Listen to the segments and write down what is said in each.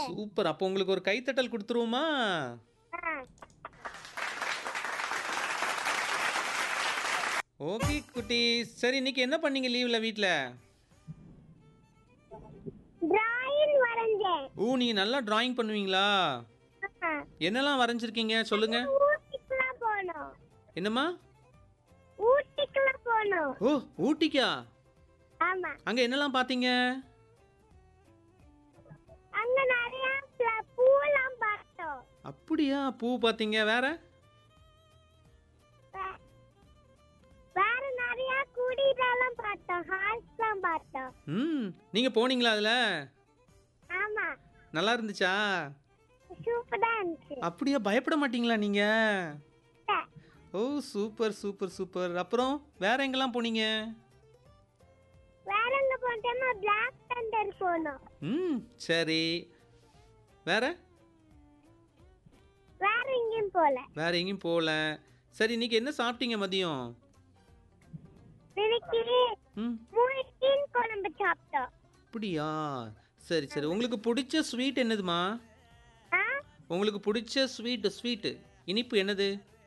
Super அப்போ உங்களுக்கு ஒரு கைத்தட்டல் கொடுத்துருவோமா ஆ. ஓகே குட்டி சரி இன்னைக்கு என்ன பண்ணீங்க லீவ்ல வீட்ல டிராயிங் வரைஞ்சேன் ஓ நீங்க நல்லா டிராயிங் பண்ணுவீங்களா ஆ. என்னெல்லாம் வரைஞ்சிருக்கீங்க சொல்லுங்க ஊட்டிக்குலாம் போனோம் என்னம்மா ஊட்டிக்குலாம் போனோம் ஓ ஊட்டிக்கா ஆமா அங்க என்னெல்லாம் பாத்தீங்க அங்க நிறைய pla- பூலாம் பார்த்தோம் அப்படியா பூ பாத்தீங்க வேற வே- வேற நிறைய குடிதெல்லாம் பார்த்தோம் ஹார்ஸ்லாம் பார்த்தோம் ம் நீங்க போனீங்களா அதுல ஆமா நல்லா இருந்துச்சா சூப்பரா இருந்துச்சு அப்படியா பயப்பட மாட்டீங்களா நீங்க ஓ சூப்பர் சூப்பர் சூப்பர் அப்புறம் வேற எங்கெல்லாம் போனீங்க வேற எங்க போனோம்னா பிளாக் தண்டர் போனோம் ம் சரி வேற வேற எங்கேயும் போல வேற எங்கேயும் போகல சரி இன்னைக்கு என்ன சாப்பிட்டீங்க மதியம் இன்னைக்கு ம் மூணு மீன் குழம்பு சாப்பிட்டோம் அப்படியா சரி சரி உங்களுக்கு பிடிச்ச ஸ்வீட் என்னதுமா ஆ உங்களுக்கு பிடிச்ச ஸ்வீட் ஸ்வீட்டு இனிப்பு என்னது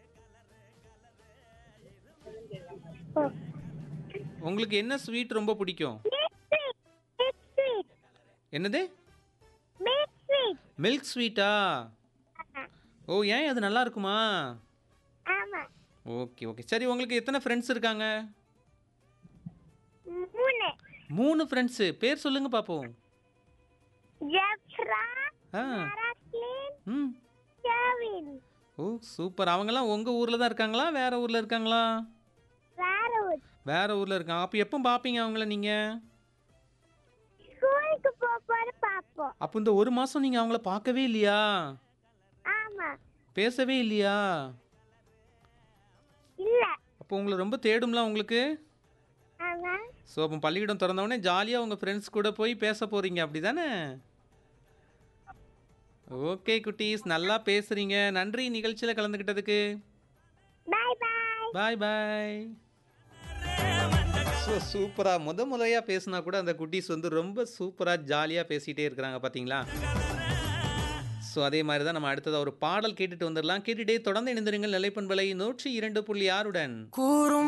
ஓ. உங்களுக்கு என்ன ஸ்வீட் ரொம்ப பிடிக்கும் Milk sweet. Milk sweet. என்னது Milk sweet. மில்க் ஸ்வீட்டா ஆமா. ஓ ஏன் அது நல்லா இருக்குமா ஆமா ஓகே ஓகே சரி உங்களுக்கு எத்தனை ஃப்ரெண்ட்ஸ் இருக்காங்க மூணு மூணு ஃப்ரெண்ட்ஸு பேர் சொல்லுங்க பார்ப்போம் ஜெஃப்ரா ஆ மராக்லின் ம் கெவின் ஓ சூப்பர் அவங்கெல்லாம் உங்கள் ஊரில் தான் இருக்காங்களா வேற ஊரில் இருக்காங்களா வேற ஒரு வேற ஊரில் இருக்காங்க அப்போ எப்போ பார்ப்பீங்க அவங்கள நீங்கள் ஸ்கூலுக்கு போகும்போது பார்ப்போம் அப்போ இந்த ஒரு மாதம் நீங்கள் அவங்கள பார்க்கவே இல்லையா ஆமா பேசவே இல்லையா இல்ல அப்போ உங்களை ரொம்ப தேடும்ல உங்களுக்கு ஆமா ஸோ அப்போ பள்ளிக்கூடம் திறந்தவுடனே ஜாலியாக உங்கள் ஃப்ரெண்ட்ஸ் கூட போய் பேச போகிறீங்க அப்படி தானே ஓகே குட்டீஸ் நல்லா பேசுகிறீங்க நன்றி நிகழ்ச்சியில் கலந்துக்கிட்டதுக்கு பை பாய் பாய் பாய் ஸோ சூப்பராக முத முறையாக பேசினா கூட அந்த குட்டீஸ் வந்து ரொம்ப சூப்பராக ஜாலியாக பேசிகிட்டே இருக்கிறாங்க பார்த்தீங்களா ஸோ அதே மாதிரி தான் நம்ம அடுத்ததாக ஒரு பாடல் கேட்டுட்டு வந்துடலாம் கேட்டுட்டே தொடர்ந்து இணைந்திருங்கள் நிலைப்பண்பலை நூற்றி இரண்டு புள்ளி ஆறுடன் கூறும்